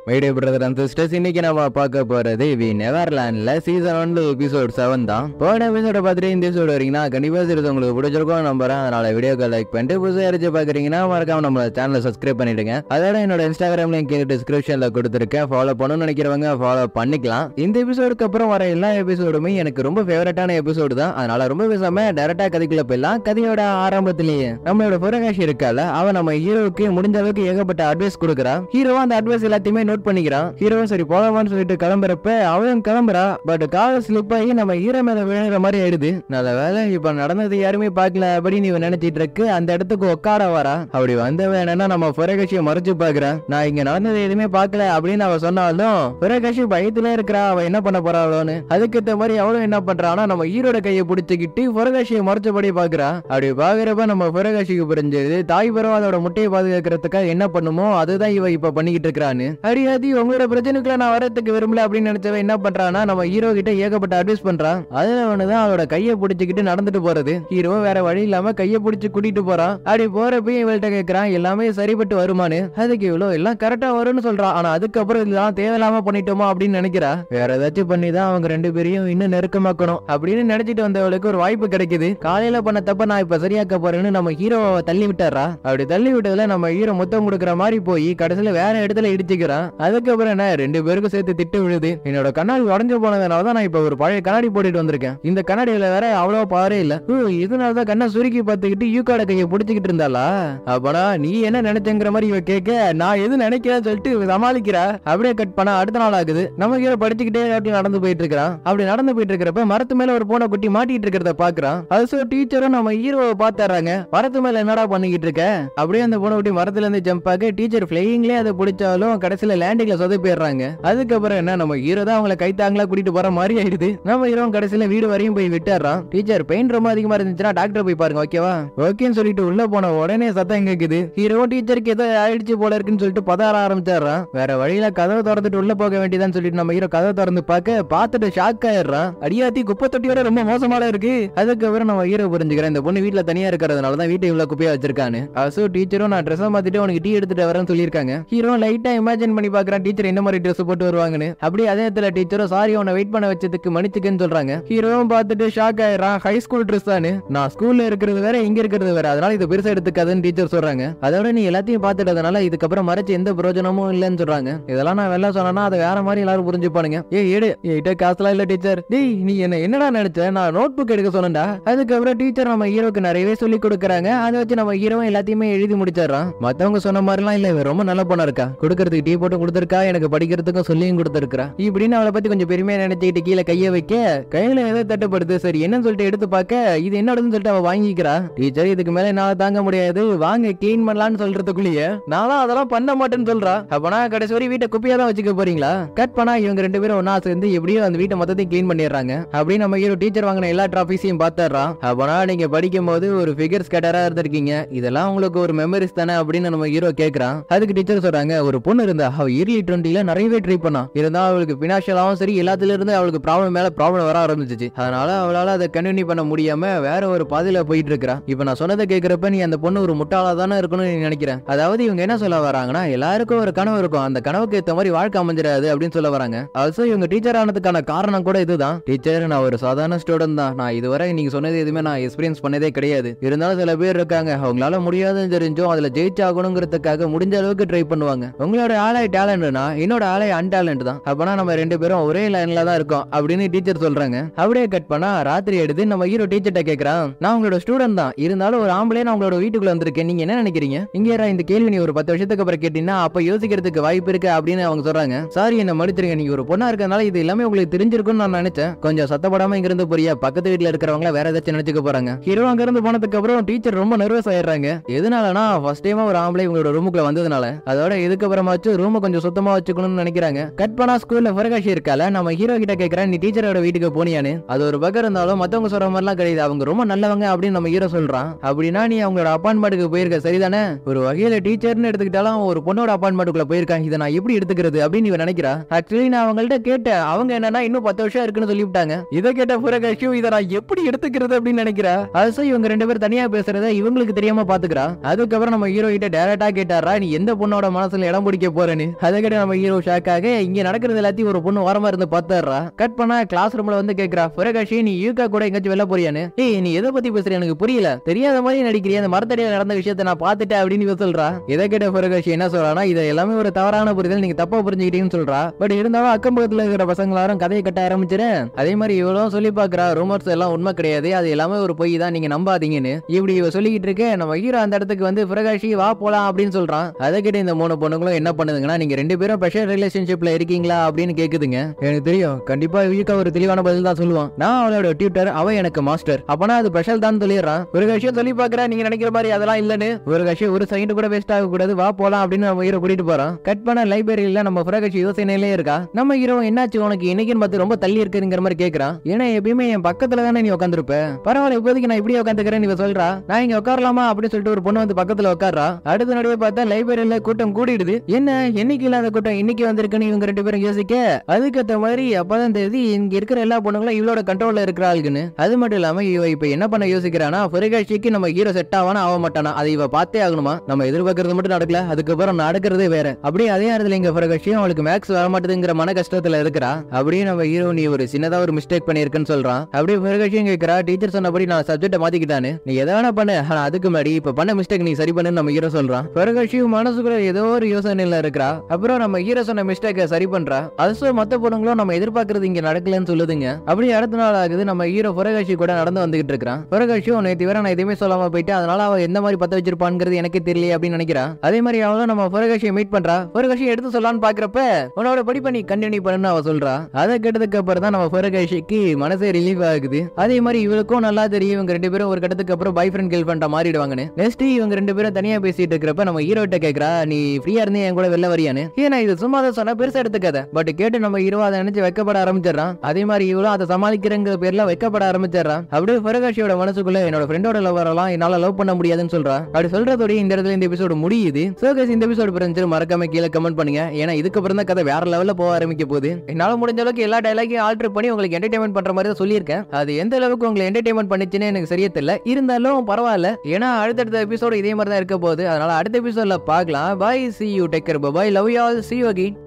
Mayday brother and sisters இன்னைக்கு நம்ம பார்க்க போறது வி நெவர்லாண்ட்ல சீசன் ஒன் எபிசோட் செவன் தான் போன எபிசோட பார்த்துட்டு இந்த எபிசோட் வரீங்கன்னா கண்டிப்பா சீரிஸ் உங்களுக்கு பிடிச்சிருக்கும் நம்புறேன் அதனால வீடியோக்கு லைக் பண்ணிட்டு புதுசாக யாராச்சு பாக்குறீங்கன்னா மறக்காம நம்ம சேனலை சப்ஸ்கிரைப் பண்ணிடுங்க அதோட என்னோட இன்ஸ்டாகிராம் லிங்க் டிஸ்கிரிப்ஷன்ல கொடுத்துருக்கேன் ஃபாலோ பண்ணணும்னு நினைக்கிறவங்க ஃபாலோ பண்ணிக்கலாம் இந்த எபிசோடுக்கு அப்புறம் வர எல்லா எபிசோடுமே எனக்கு ரொம்ப ஃபேவரட்டான எபிசோடு தான் அதனால ரொம்ப பேசாம டேரக்டா கதைக்குள்ள போயிடலாம் கதையோட ஆரம்பத்திலேயே நம்மளோட புரகாஷ் இருக்கால அவன் நம்ம ஹீரோவுக்கு முடிஞ்ச அளவுக்கு ஏகப்பட்ட அட்வைஸ் கொடுக்குறான் ஹீரோ அந்த அட்வைஸ் எல்லாத்தையுமே நோட் பண்ணிக்கிறான் ஹீரோ சரி போகலாமான்னு சொல்லிட்டு கிளம்புறப்ப அவன் கிளம்புறா பட் கால ஸ்லிப் ஆகி நம்ம ஹீரோ மேல விழுகிற மாதிரி ஆயிடுது நல்ல வேலை இப்ப நடந்தது யாருமே பார்க்கல அப்படின்னு இவன் நினைச்சிட்டு இருக்கு அந்த இடத்துக்கு உட்கார வரா அப்படி வந்தவன் என்னன்னா நம்ம புரகாஷியை மறைச்சு பாக்குறான் நான் இங்க நடந்தது எதுவுமே பார்க்கல அப்படின்னு அவ சொன்னாலும் புரகாஷி பயத்துல இருக்கிறா அவ என்ன பண்ண போறாளோன்னு அதுக்கேத்த மாதிரி அவளும் என்ன பண்றான்னா நம்ம ஹீரோட கையை பிடிச்சுக்கிட்டு புரகாஷியை மறைச்சபடி பாக்குறா அப்படி பாக்குறப்ப நம்ம புரகாஷிக்கு புரிஞ்சது தாய் பருவம் அதோட முட்டையை பாதுகாக்கிறதுக்காக என்ன பண்ணுமோ அதுதான் இவ இப்ப பண்ணிக்கிட்டு இருக்கிறான்னு அடியாதி உங்களோட பிரச்சனைக்குள்ள நான் வரதுக்கு விரும்பல அப்படின்னு நினைச்சவன் என்ன பண்றான்னா நம்ம ஹீரோ கிட்ட ஏகப்பட்ட அட்வைஸ் பண்றான் அதுல ஒண்ணுதான் அவளோட கையை பிடிச்சுக்கிட்டு நடந்துட்டு போறது ஹீரோ வேற வழி இல்லாம கையை பிடிச்சு கூட்டிட்டு போறான் அப்படி போறப்ப இவள்கிட்ட கேக்குறான் எல்லாமே சரிப்பட்டு வருமானு அதுக்கு இவ்வளோ எல்லாம் கரெக்டா வரும்னு சொல்றான் ஆனா அதுக்கப்புறம் இதெல்லாம் தேவையில்லாம பண்ணிட்டோமோ அப்படின்னு நினைக்கிறா வேற ஏதாச்சும் பண்ணி தான் அவங்க ரெண்டு பேரையும் இன்னும் நெருக்கமாக்கணும் அப்படின்னு நினைச்சிட்டு வந்தவளுக்கு ஒரு வாய்ப்பு கிடைக்குது காலையில பண்ண தப்ப நான் இப்ப சரியாக்க போறேன்னு நம்ம ஹீரோவை தள்ளி விட்டாரா அப்படி தள்ளி விட்டதுல நம்ம ஹீரோ முத்தம் கொடுக்குற மாதிரி போய் கடைசியில வேற இடத்துல இடிச்சுக்கிறான் அதுக்கப்புறம் என்ன ரெண்டு பேருக்கும் சேர்த்து திட்டு விழுது என்னோட கண்ணாடி உடஞ்சு போனதுனால தான் நான் இப்ப ஒரு பழைய கண்ணாடி போட்டுட்டு வந்திருக்கேன் இந்த கண்ணாடியில வேற அவ்வளவா பாரே இல்ல ஓ, இதனாலதான் கண்ணை சுருக்கி பார்த்துக்கிட்டு யூகாட கையை பிடிச்சிக்கிட்டு இருந்தாளா அப்பனா நீ என்ன நினைச்சங்கிற மாதிரி இவ கேட்க நான் எது நினைக்கிறேன்னு சொல்லிட்டு இவ சமாளிக்கிறா அப்படியே கட் பண்ணா அடுத்த நாள் ஆகுது நம்ம ஹீரோ படிச்சுக்கிட்டே அப்படி நடந்து போயிட்டு இருக்கிறான் அப்படி நடந்து போயிட்டு இருக்கிறப்ப மரத்து மேல ஒரு பூனை குட்டி மாட்டிட்டு இருக்கிறத பாக்குறான் அது சோ டீச்சரும் நம்ம ஹீரோவை பாத்துறாங்க மரத்து மேல என்னடா பண்ணிக்கிட்டு இருக்க அப்படியே அந்த பூனை குட்டி மரத்துல இருந்து ஜம்ப் ஆக டீச்சர் பிளேயிங்லயே அதை பிடிச்சாலும் கடைசியில லேண்டிங்ல சொதப்பிடுறாங்க அதுக்கப்புறம் என்ன நம்ம ஹீரோ தான் அவங்கள கைத்தாங்களா கூட்டிட்டு போற மாதிரி ஆயிடுது நம்ம ஹீரோ கடைசியில வீடு வரையும் போய் விட்டுறான் டீச்சர் பெயின் ரொம்ப அதிகமா இருந்துச்சுன்னா டாக்டர் போய் பாருங்க ஓகேவா ஓகேன்னு சொல்லிட்டு உள்ள போன உடனே சத்தம் கேக்குது ஹீரோ டீச்சருக்கு ஏதோ ஆயிடுச்சு போல இருக்குன்னு சொல்லிட்டு பதார ஆரம்பிச்சிடுறான் வேற வழியில கதவை திறந்துட்டு உள்ள போக வேண்டியதான்னு சொல்லிட்டு நம்ம ஹீரோ கதவை திறந்து பார்க்க பார்த்துட்டு ஷாக் ஆயிடுறான் அடியாத்தி குப்பை தொட்டியோட ரொம்ப மோசமான இருக்கு அதுக்கப்புறம் நம்ம ஹீரோ புரிஞ்சுக்கிறேன் இந்த பொண்ணு வீட்ல தனியா இருக்கிறதுனால தான் வீட்டை இவ்வளவு குப்பையா வச்சிருக்கான்னு அசோ டீச்சரும் நான் ட்ரெஸ் மாத்திட்டு உனக்கு டீ எடுத்துட்டு வரேன்னு சொல்லியிருக்காங்க ஹீரோ லைட்டா இமேஜின் பண்ணி பாக்குறான் டீச்சர் என்ன மாதிரி ட்ரெஸ் போட்டு வருவாங்கன்னு அப்படி அதே இடத்துல டீச்சரும் சாரி உன்னை வெயிட் பண்ண வச்சதுக்கு மன்னிச்சுக்கன்னு சொல்றாங்க ஹீரோவும் பார்த்துட்டு ஷாக் ஆயிடுறான் ஹை ஸ்கூல் ட்ரெஸ் தானு நான் ஸ்கூல்ல இருக்கிறது வேற இங்க இருக்கிறது வேற அதனால இது பெருசா எடுத்துக்காதுன்னு டீச்சர் சொல்றாங்க அதோட நீ எல்லாத்தையும் பார்த்துட்டதுனால இதுக்கப்புறம் மறைச்சு எந்த பிரயோஜனமும் இல்லைன்னு சொல்றாங்க இதெல்லாம் நான் வெளில சொன்னா அதை வேற மாதிரி எல்லாரும் புரிஞ்சுப்பானுங்க ஏ ஏடு என்கிட்ட காசுலாம் இல்ல டீச்சர் டேய் நீ என்ன என்னடா நினைச்ச நான் நோட் புக் எடுக்க சொன்னேன்டா அதுக்கப்புறம் டீச்சர் நம்ம ஹீரோக்கு நிறையவே சொல்லி கொடுக்குறாங்க அதை வச்சு நம்ம ஹீரோவும் எல்லாத்தையுமே எழுதி முடிச்சிடறான் மத்தவங்க சொன்ன மாதிரிலாம் இல்ல இவன் ரொம்ப நல்ல பொண்ணா இருக்கா கொடுக்கறதுக்கு டீ போட்டு கொடுத்துருக்கா எனக்கு படிக்கிறதுக்கும் சொல்லியும் கொடுத்துருக்கா இப்படின்னு அவளை பத்தி கொஞ்சம் பெருமையா நினைச்சுக்கிட்டு கீழே கைய வைக்க கையில ஏதோ தட்டுப்படுது சரி என்னன்னு சொல்லிட்டு எடுத்து பார்க்க இது என்னோடதுன்னு சொல்லிட்டு அவ வாங்கிக்கிறா டீச்சர் இதுக்கு மேல என்னால தாங்க முடியாது வாங்க கிளீன் பண்ணலாம்னு சொல்றதுக்குள்ளேயே நானும் அதெல்லாம் பண்ண மாட்டேன்னு சொல்றா அப்பனா கடைசி வரை வீட்டை குப்பையா தான் வச்சுக்க போறீங்களா கட் பண்ணா இவங்க ரெண்டு பேரும் ஒன்னா சேர்ந்து எப்படியோ அந்த வீட்டை மொத்தத்தையும் க்ளீன் பண்ணிடுறாங்க அப்படி நம்ம ஹீரோ டீச்சர் வாங்கின எல்லா ட்ராஃபிஸையும் பார்த்துடுறான் அப்பனா நீங்க படிக்கும் போது ஒரு ஃபிகர் ஸ்கேட்டரா இருந்திருக்கீங்க இதெல்லாம் உங்களுக்கு ஒரு மெமரிஸ் தானே அப்படின்னு நம்ம ஹீரோ கேக்குறான் அதுக்கு டீச்சர் சொல்றாங்க ஒரு பொண்ணு இருந்தா அவ இயர்லி டுவெண்ட்டில நிறையவே ட்ரை பண்ணா இருந்தா அவளுக்கு பினாஷியலாவும் சரி எல்லாத்துல இருந்து அவளுக்கு ப்ராப்ளம் மேல ப்ராப்ளம் வர ஆரம்பிச்சிச்சு அதனால அவளால அதை கண்டினியூ பண்ண முடியாம வேற ஒரு பாதையில போயிட்டு இருக்கா இப்ப நான் சொன்னதை கேக்குறப்ப நீ அந்த பொண்ணு ஒரு முட்டாளா தானே இருக்கணும்னு நீ நினைக்கிறேன் அதாவது இவங்க என்ன சொல்ல வராங்கன்னா எல்லாருக்கும் ஒரு கனவு இருக்கும் அந்த கனவுக்கு ஏத்த மாதிரி வாழ்க்கை அமைஞ்சிடாது அப்படின்னு சொல்ல வராங்க ஆல்சோ இவங்க டீச்சர் ஆனதுக்கான காரணம் கூட இதுதான் டீச்சர் நான் ஒரு சாதாரண ஸ்டூடெண்ட் தான் நான் இதுவரை நீங்க சொன்னது எதுவுமே நான் எக்ஸ்பீரியன்ஸ் பண்ணதே கிடையாது இருந்தாலும் சில பேர் இருக்காங்க அவங்களால முடியாதுன்னு தெரிஞ்சும் அதுல ஜெயிச்சாகணுங்கிறதுக்காக முடிஞ்ச அளவுக்கு ட்ரை பண்ணுவாங்க உங்களோட ஆளை டேலண்ட்னா என்னோட ஆளை அன்டேலண்ட் தான் அப்பனா நம்ம ரெண்டு பேரும் ஒரே லைன்ல தான் இருக்கோம் அப்படின்னு டீச்சர் சொல்றாங்க அப்படியே கட் பண்ணா ராத்திரி எடுத்து நம்ம ஹீரோ டீச்சர்ட்ட கேக்குறான் நான் உங்களோட ஸ்டூடெண்ட் தான் இருந்தாலும் ஒரு ஆம்பளே நான் உங்களோட வீட்டுக்குள்ள வந்திருக்கேன் நீங்க என்ன நினைக்கிறீங்க இங்க யாரா இந்த கேள்வி நீ ஒரு பத்து வருஷத்துக்கு அப்புறம் கேட்டீங்கன்னா அப்ப யோசிக்கிறதுக்கு வாய்ப்பு இருக்கு அப்படின்னு அவங்க சொல்றாங்க சாரி என்ன மன்னிச்சிருங்க நீங்க ஒரு பொண்ணா இருக்கறனால இது எல்லாமே உங்களுக்கு தெரிஞ்சிருக்கும்னு நான் நினைச்சேன் கொஞ்சம் சத்தப்படாம இங்க இருந்து போறியா பக்கத்து வீட்ல இருக்கிறவங்கள வேற ஏதாச்சும் நினைச்சுக்க போறாங்க ஹீரோ அங்க இருந்து போனதுக்கு அப்புறம் டீச்சர் ரொம்ப நர்வஸ் ஆயிடுறாங்க எதனாலனா ஃபர்ஸ்ட் டைமா ஒரு ஆம்பளை உங்களோட ரூமுக்குள்ள வந்ததுனால அதோட இதுக்கப்புறமாச்சும் ரூமை கொஞ்சம் சுத்தமா வச்சுக்கணும்னு நினைக்கிறாங்க கட் பண்ணா ஸ்கூல்ல புரகாஷி இருக்கால நம்ம ஹீரோ கிட்ட கேக்குறேன் நீ டீச்சரோட வீட்டுக்கு போனியான்னு அது ஒரு பக்கம் இருந்தாலும் மத்தவங்க சொல்ற மாதிரிலாம் கிடையாது அவங்க ரொம்ப நல்லவங்க அப்படின்னு நம்ம ஹீரோ சொல்றான் அப்படின்னா நீ அவங்களோட அப்பார்ட்மெண்ட்டுக்கு போயிருக்க சரிதானே ஒரு வகையில டீச்சர்னு எடுத்துக்கிட்டாலும் அவன் ஒரு பொண்ணோட அப்பார்ட்மெண்ட்டுக்குள்ள போயிருக்கான் இதை நான் எப்படி எடுத்துக்கிறது அப்படின்னு இவன் நினைக்கிறா ஆக்சுவலி நான் அவங்கள்ட்ட கேட்டேன் அவங்க என்னன்னா இன்னும் பத்து வருஷம் இருக்குன்னு சொல்லிவிட்டாங்க இதை கேட்ட புரகாஷியும் இதை நான் எப்படி எடுத்துக்கிறது அப்படின்னு நினைக்கிறா அது இவங்க ரெண்டு பேரும் தனியா பேசுறத இவங்களுக்கு தெரியாம பாத்துக்கிறா அதுக்கப்புறம் நம்ம ஹீரோ கிட்ட டேரக்டா கேட்டாரா நீ எந்த பொண்ணோட மனசுல இடம் பிடிக்க போறேன்னு அதை கேட்டு நம்ம ஹீரோ ஷாக் ஆக இங்க நடக்கிறது எல்லாத்தையும் ஒரு பொண்ணு ஓரமா இருந்து பாத்துறா கட் பண்ணா கிளாஸ் ரூம்ல வந்து கேக்குறா புரகாஷி நீ யூகா கூட எங்கேயாச்சும் வெளில போறியான்னு ஏய் நீ எதை பத்தி பேசுற எனக்கு புரியல தெரியாத மாதிரி நடிக்கிறியா அந்த மரத்தடியில நடந்த விஷயத்தை நான் பார்த்துட்டேன் அப்படின்னு இவ சொல்றா இதை கேட்ட புரகாஷி என்ன சொல்றானா இது எல்லாமே ஒரு தவறான புரிதல் நீங்க தப்பா புரிஞ்சுக்கிட்டீங்கன்னு சொல்றா பட் இருந்தாலும் அக்கம் பக்கத்துல இருக்கிற பசங்க எல்லாரும் கதையை கட்ட ஆரம்பிச்சிரு அதே மாதிரி இவளும் சொல்லி பாக்குறா ரூமர்ஸ் எல்லாம் உண்மை கிடையாது அது எல்லாமே ஒரு பொய் தான் நீங்க நம்பாதீங்கன்னு இப்படி இவ சொல்லிக்கிட்டு இருக்க நம்ம ஹீரோ அந்த இடத்துக்கு வந்து புரகாஷி வா போலாம் அப்படின்னு சொல்றான் அதை கேட்டு இந்த மூணு பொண்ணுங்களும் என்ன பண்ணுதுங்கன்னா நீங்க ரெண்டு பேரும் ஸ்பெஷல் ரிலேஷன்ஷிப்ல இருக்கீங்களா அப்படின்னு கேக்குதுங்க எனக்கு தெரியும் கண்டிப்பா யூகா ஒரு தெளிவான பதில் தான் சொல்லுவான் நான் அவளோட டியூட்டர் அவ எனக்கு மாஸ்டர் அப்பனா அது ஸ்பெஷல் தான் சொல்லிடுறான் ஒரு விஷயம் சொல்லி பாக்குறேன் நீங்க நினைக்கிற மாதிரி அதெல்லாம் இல்லன்னு ஒரு விஷயம் ஒரு செகண்ட் கூட வேஸ்ட் ஆக கூடாது வா போலாம் அப்படின்னு நம்ம ஹீரோ கூட்டிட்டு போறோம் கட் பண்ண லைப்ரரியில நம்ம புரகாஷி யோசனையிலே இருக்கா நம்ம ஹீரோ என்னாச்சு உனக்கு இன்னைக்குன்னு பார்த்து ரொம்ப தள்ளி இருக்குங்கிற மாதிரி கேக்குறான் ஏன்னா எப்பயுமே என் பக்கத்துல தானே நீ உட்காந்துருப்ப பரவாயில்ல இப்போதைக்கு நான் இப்படியே உட்காந்துக்கிறேன் இவ சொல்றா நான் இங்க உட்காரலாமா அப்படின்னு சொல்லிட்டு ஒரு பொண்ணு வந்து பக்கத்துல உட்கார்றா அடுத்த நடுவே பார்த்தா லைப்ரரியில கூட்டம் கூடிடுது என்ன என்னைக்கு இல்லாத கூட்டம் இன்னைக்கு வந்திருக்குன்னு இவங்க ரெண்டு பேரும் யோசிக்க அதுக்கேத்த மாதிரி அப்பதான் தெரியுது இங்க இருக்கிற எல்லா பொண்ணுங்களும் இவளோட கண்ட்ரோல்ல இருக்கிறாளுக்குன்னு அது மட்டும் இல்லாம இவ இப்ப என்ன பண்ண யோசிக்கிறானா புரகாட்சிக்கு நம்ம ஹீரோ செட் ஆவானா ஆக மாட்டானா அதை இவ பார்த்தே ஆகணுமா நம்ம எதிர்பார்க்கறது மட்டும் நடக்கல அதுக்கப்புறம் நடக்கிறதே வேற அப்படியே அதே இடத்துல இங்க புரகாட்சியும் அவளுக்கு மேக்ஸ் வர மாட்டேதுங்கிற மன கஷ்டத்துல இருக்கிறா அப்படியே நம்ம ஹீரோ நீ ஒரு சின்னதா ஒரு மிஸ்டேக் பண்ணிருக்குன்னு சொல்றான் அப்படியே புரகாட்சியும் கேட்கிறா டீச்சர் சொன்னபடி நான் சப்ஜெக்ட மாத்திக்கிட்டானு நீ எதை வேணா பண்ணு ஆனா அதுக்கு முன்னாடி இப்ப பண்ண மிஸ்டேக் நீ சரி பண்ணுன்னு நம்ம ஹீரோ சொல்றான் புரகாட்சியும் மனசுக்குள்ள ஏதோ ஒரு யோசனையில இருக்கிறா அப்புறம் நம்ம ஹீரோ சொன்ன மிஸ்டேக்கை சரி பண்றா அது மத்த பொண்ணுங்களும் நம்ம எதிர்பார்க்கறது இங்க நடக்கலன்னு சொல்லுதுங்க அப்படி அடுத்த நாள் ஆகுது நம்ம ஹீரோ புரகாட்சி கூட நடந்து வந்துகிட்டு இருக்கிறான் புரகாட்சியும் நேற்று வேற நான் எதுவுமே சொல்லாம போயிட்டு அதனால அவ எந்த மாதிரி பத்த வச்சிருப்பான்ங்கிறது எனக்கே தெரியல அப்படின்னு நினைக்கிறா அதே மாதிரி அவளும் நம்ம புரகாட்சியை மீட் பண்றா புரகாட்சி எடுத்து சொல்லலாம்னு பாக்குறப்ப உன்னோட படிப்பை நீ கண்டினியூ பண்ணுன்னு அவ சொல்றா அதை கேட்டதுக்கு அப்புறம் தான் நம்ம புரகாட்சிக்கு மனசே ரிலீஃப் ஆகுது அதே மாதிரி இவளுக்கும் நல்லா தெரியும் இவங்க ரெண்டு பேரும் ஒரு கட்டத்துக்கு அப்புறம் பாய் ஃப்ரெண்ட் கேர்ள் ஃப்ரெண்டா மாறிடுவாங்கன்னு நெக்ஸ்ட் இவங்க ரெண்டு பேரும் தனியா பேசிட்டு இருக்கிறப்ப நம்ம ஹீரோட்ட கேக்குறா நீ ஃப்ரீயா இருந்தே என் கூட வெளில வரியான்னு ஏன்னா இது சும்மா தான் சொன்னா பெருசா எடுத்துக்காத பட் கேட்டு நம்ம ஹீரோ அதை நினைச்சு வைக்கப்பட ஆரம்பிச்சிடறான் அதே மாதிரி இவளும் அதை சமாளிக்கிறங்கிற பேர்ல வைக்கப்பட ஆரம்பிச்சிடறான் அப்படியே புரகாஷியோட மனசுக்குள்ள என்னோட ஃப்ரெண்டோட லவ் வரலாம் என்னால லவ் பண்ண முடியாதுன்னு சொல்றா அப்படி சொல்றதோட இந்த இடத்துல இந்த எபிசோடு முடியுது சோகேஸ் இந்த எபிசோடு பிரிஞ்சு மறக்காம கீழே கமெண்ட் பண்ணுங்க ஏன்னா இதுக்கப்புறம் தான் கதை வேற லெவல்ல போக ஆரம்பிக்க போகுது என்னால முடிஞ்ச அளவுக்கு எல்லா டைலாக்கையும் ஆல்டர் பண்ணி உங்களுக்கு என்டர்டைன்மெண்ட் பண்ற மாதிரி தான் சொல்லியிருக்கேன் அது எந்த அளவுக்கு உங்களுக்கு என்டர்டைன்மெண்ட் பண்ணிச்சுன்னு எனக்கு சரியா தெரியல இருந்தாலும் பரவாயில்ல ஏன்னா அடுத்தடுத்த எபிசோடு இதே மாதிரி தான் இருக்க போகுது அதனால அடுத்த எபிசோட்ல பார்க்கலாம் bye see you take care bye love you all see you again